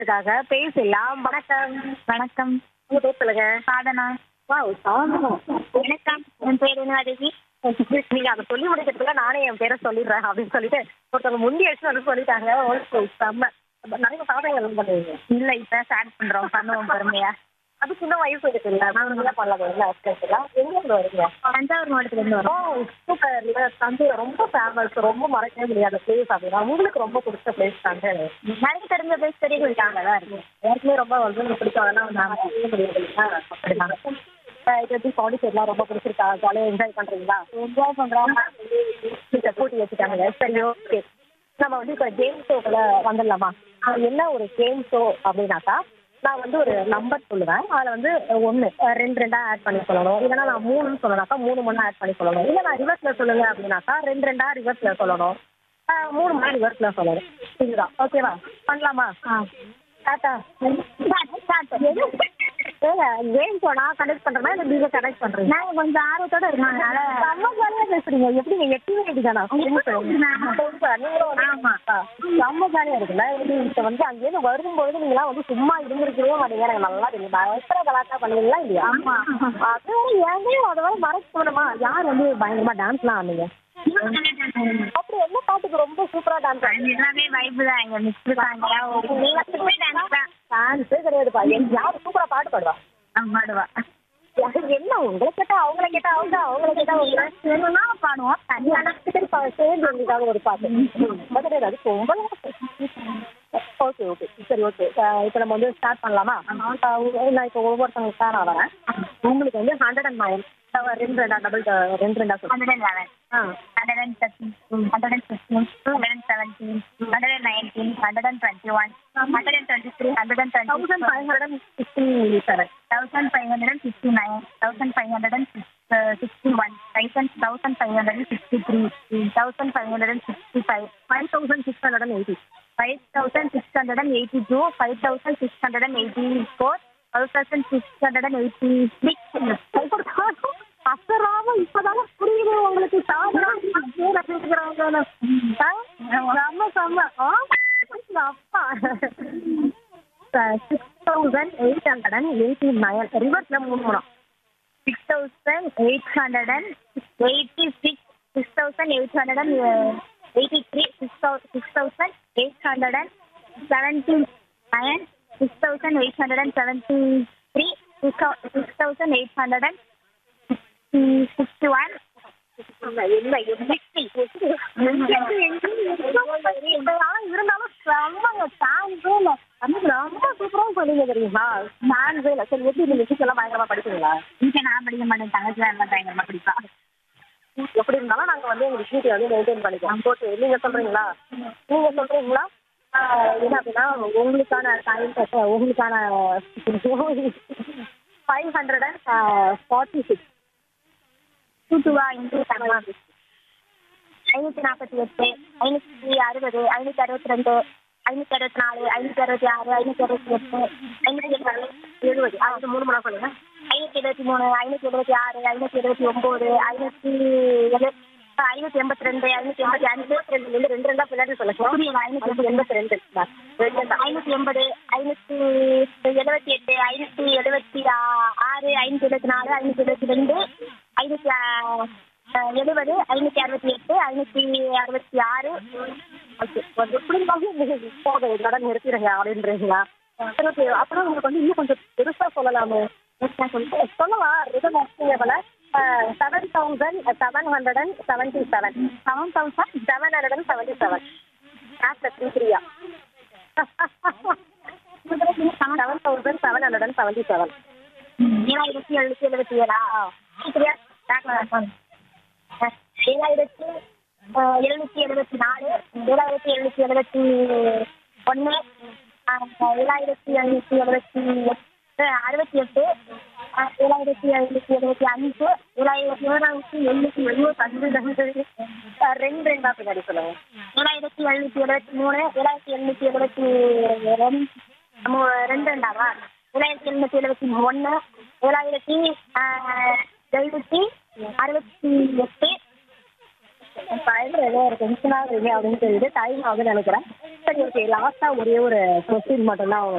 இதுக்காக பேசலாம் வணக்கம் வணக்கம் உங்க பேர் சொல்லுங்க சாதனா வாவ் சாதனம் வணக்கம் என் பேர் என்ன அதிகி நீங்க அதை சொல்லி முடிக்கிறதுக்குள்ள நானே என் பேரை சொல்லிடுறேன் அப்படின்னு சொல்லிட்டு ஒருத்தவங்க முந்தி வச்சு வந்து சொல்லிட்டாங்க ஓகே செம்ம நிறைய சாதனைகள் பண்ணுவீங்க இல்ல இப்ப ஸ்டார்ட் பண்றோம் பண்ணுவோம் பொறுமையா அது சின்ன வயசு இருக்குல்ல நான் என்ன பண்ணலாம் என்ன எல்லாம் எங்க இருந்து வரீங்க தஞ்சாவூர் மாவட்டத்துல இருந்து ஓ வரோம் சூப்பர் இல்ல தஞ்சை ரொம்ப ஃபேமஸ் ரொம்ப மறக்கவே முடியாத பிளேஸ் அப்படின்னா உங்களுக்கு ரொம்ப பிடிச்ச பிளேஸ் தஞ்சை நிறைய தெரிஞ்ச பேர் பெரிய கோயிலுக்காக தான் இருக்கு எனக்குமே ரொம்ப வந்து எனக்கு பிடிக்கும் அதெல்லாம் நான் செய்ய முடியாது அப்படிதான் இது எப்படி பாண்டிச்சேரிலாம் ரொம்ப பிடிச்சிருக்கா ஜாலியாக என்ஜாய் பண்றீங்களா என்ஜாய் பண்றோம் டீச்சர் கூட்டி வச்சுட்டாங்க சரி ஓகே நம்ம வந்து இப்போ கேம் ஷோக்குள்ள வந்துடலாமா அது என்ன ஒரு கேம் ஷோ அப்படின்னாக்கா நான் வந்து ஒரு நம்பர் சொல்லுவேன் அதில் வந்து ஒன்று ரெண்டு ரெண்டா ஆட் பண்ணி சொல்லணும் இல்லைன்னா நான் மூணுன்னு சொல்லணாக்கா மூணு மணி ஆட் பண்ணி சொல்லணும் இல்லை நான் ரிவர்ஸில் சொல்லுங்க அப்படின்னாக்கா ரெண்டு ரெண்டா ரிவர்ஸில் சொல்லணும் ஆஹ் மூணு மணி ரிவர்ஸில் சொல்லணும் இதுதான் ஓகேவா பண்ணலாமா ஆ டாட்டா ஏங்க கேம் போனா கனெக்ட் பண்றேன்னா இல்லை நீங்க கனெக்ட் பண்றீங்க நாங்க கொஞ்சம் ஆர்வத்தோட இருக்கோம் அதனால செம்ம ஜாலியா பேசுறீங்க எப்படிங்க எட்டு வேண்டிதானா ஆமா. செம்ம ஜாலியா இருக்குல்ல இது இப்ப வந்து அங்கேயிருந்து வரும்பொழுது நீங்களாம் வந்து சும்மா இருந்திருக்கவே மாட்டீங்க எனக்கு நல்லா தெரியும் பயங்கர கலாட்டா பண்ணுவீங்களா இல்லையா ஆமா. அது ஏங்க அதை மறைக்க போனோமா யார் வந்து பயங்கரமா டான்ஸ்லாம் ஆடுங்க அப்படி என்ன பாட்டுக்கு ரொம்ப சூப்பரா டான்ஸ் அது எல்லாமே வைப்பு தான் இங்க மிக்ஸ் தாங்க எல்லாத்துக்குமே டான்ஸ் தான் டான்ஸே கிடையாதுப்பா எங்க யார் சூப்பரா பாட்டு பாடுவா நம்ம பாடுவா அது என்ன உங்களை கேட்டா அவங்கள கேட்டா அவங்க அவங்கள கேட்டா உங்களை வேணும்னா பாடுவோம் தனியான சேர்ந்து எங்களுக்காக ஒரு பாட்டு பதினேழு அது ரொம்ப ஓகே ஓகே சரி ஓகே இப்போ நம்ம வந்து ஸ்டார்ட் பண்ணலாமா அஹ் உங்க- நான் இப்போ ஒவ்வொருத்தவங்க ஸ்டார் ஆகிறேன் உங்களுக்கு வந்து ஹண்ட்ரட் அண்ட் நைன் ரெண்டு ரெண்டா டபுள் ரெண்டு ரெண்டா சொல்லுங்க ஹண்ட்ரட் அண்ட் லெவன் ஆ hundred and thirteen, hundred and fifteen, hundred and seventeen, hundred and nineteen, hundred and twenty-one, hundred and twenty-three, hundred and thousand five twenty-four, hundred and fifty seven thousand five hundred and fifty-nine, thousand five hundred and sixty-one, thousand thousand five hundred and sixty-three, thousand five hundred and sixty-five, five thousand six hundred and eighty five thousand six hundred and eighty-two, five thousand six hundred and eighty-four, five thousand six hundred and eighty-six, அசராம இப்பதானே புரியுது உங்களுக்கு சாதனம் பேரை பேசுகிறாங்க செம்ம செம்ம ஆ, அப்பா six thousand eight hundred and eighty nine ரிவர்ஸ்ல மூணு மூணு six thousand eight hundred and eighty-six, six thousand eight hundred and eighty-three, six thousand six thousand eight hundred and seventy-nine, six thousand eight hundred and seventy-three, six thousand eight hundred and sixty-one, என்ன இருந்தாலும் செம்மங்க சான்ஸே இல்லை அன்னைக்கு ரொம்ப சூப்பரா சொன்னீங்க தெரியுமா சான்ஸே இல்லை சரி எப்படி நீங்க எல்லாம் பயங்கரமா படிப்பீங்களா இங்க நான் படிக்க மாட்டேன் தங்கச்சி தான் எல்லாம் பயங்கரமா படிப்பா எப்படி இருந்தாலும் நாங்க வந்து எங்க விஷயத்தை வந்து மெயின்டைன் பண்ணிக்கலாம் ஓகே நீங்க சொல்றீங்களா நீங்க சொல்றீங்களா ஆஹ் என்ன அப்படின்னா உங்களுக்கான டைம் உங்களுக்கான five hundred and forty six two டூவா இன்டூ செவன் ஐநூற்றி நாற்பத்தி எட்டு ஐநூற்றி அறுபது ஐநூற்றி அறுபத்தி ரெண்டு ஐநூற்றி அறுபத்தி நாலு ஐநூற்றி அறுபத்தி ஆறு ஐநூற்றி அறுபத்தி எட்டு ஐநூற்றி எழுபது எழுபது அது மூணு மணி சொல்லுங்க ஐநூற்றி எழுபத்தி மூணு ஐநூற்றி எழுபத்தி ஆறு ஐநூற்றி எழுபத்தி ஒம்பது ஐநூற்றி எழு ஐநூற்றி எண்பத்தி ரெண்டு ஐநூற்றி எண்பத்தி அஞ்சு ரெண்டு ரெண்டு ரெண்டு ரெண்டா பின்னாடி சொல்லுங்க புரியல ஐநூற்றி எண்பத்தி ரெண்டு ரெண்டு தான் ஐநூற்றி எண்பது ஐநூற்றி எழுபத்தி எட்டு ஐநூற்றி எழுபத்தி ஆறு ஐநூற்றி எழுபத்தி நாலு ஐநூற்றி எழுபத்தி ரெண்டு ஐநூற்றி எழுபது ஐநூற்றி அறுபத்தி எட்டு ஐநூற்றி அறுபத்தி ஆறு ஓகே எப்படி இருந்தாலும் போதும் இதோட நிறுத்திடுங்க அப்படின்றீங்களா சரி ஓகே அப்புறம் உங்களுக்கு வந்து இன்னும் கொஞ்சம் பெருசா சொல்லலாமே சொல்லலாம் ரிதம் ஆஃபிங்க போல seven thousand seven hundred and seventy seven seven thousand seven hundred and seventy seven கிளாஸ்ல த்ரீ த்ரீயா seven thousand seven hundred and seventy seven ஏழாயிரத்தி எழுநூற்றி எழுபத்தி ஏழா சரியா ஏழாயிரத்தி எழுநூற்றி எழுபத்தி நாலு ஏழாயிரத்தி எழுநூற்றி எழுபத்தி ஒன்று ஏழாயிரத்தி எழுநூற்றி எழுபத்தி எட்டு அறுபத்தி எட்டு ஏழாயிரத்தி எழுநூற்றி எழுபத்தி அஞ்சு ஏழாயிரத்தி ஏழாயிரத்தி எழுநூற்றி எழுபத்தி அஞ்சு ரெண்டு ரெண்டா பின்னாடி சொல்லுங்க ஏழாயிரத்தி எழுநூற்றி எழுபத்தி மூணு ஏழாயிரத்தி எழுநூற்றி எழுபத்தி ரெண்டு மூ- ரெண்டு ரெண்டாவா ஏழாயிரத்தி எழுநூற்றி எழுபத்தி ஒன்று ஏழாயிரத்தி எழுநூற்றி அறுபத்தி எட்டு டைம் ஏதோ ஒரு டென்ஷனாக இருக்கீங்க அப்படின்னு சொல்லிட்டு டைம் ஆகுதுன்னு நினைக்கிறேன் சரி ஓகே லாஸ்ட்டாக ஒரே ஒரு கொஸ்டின் மட்டும்தான்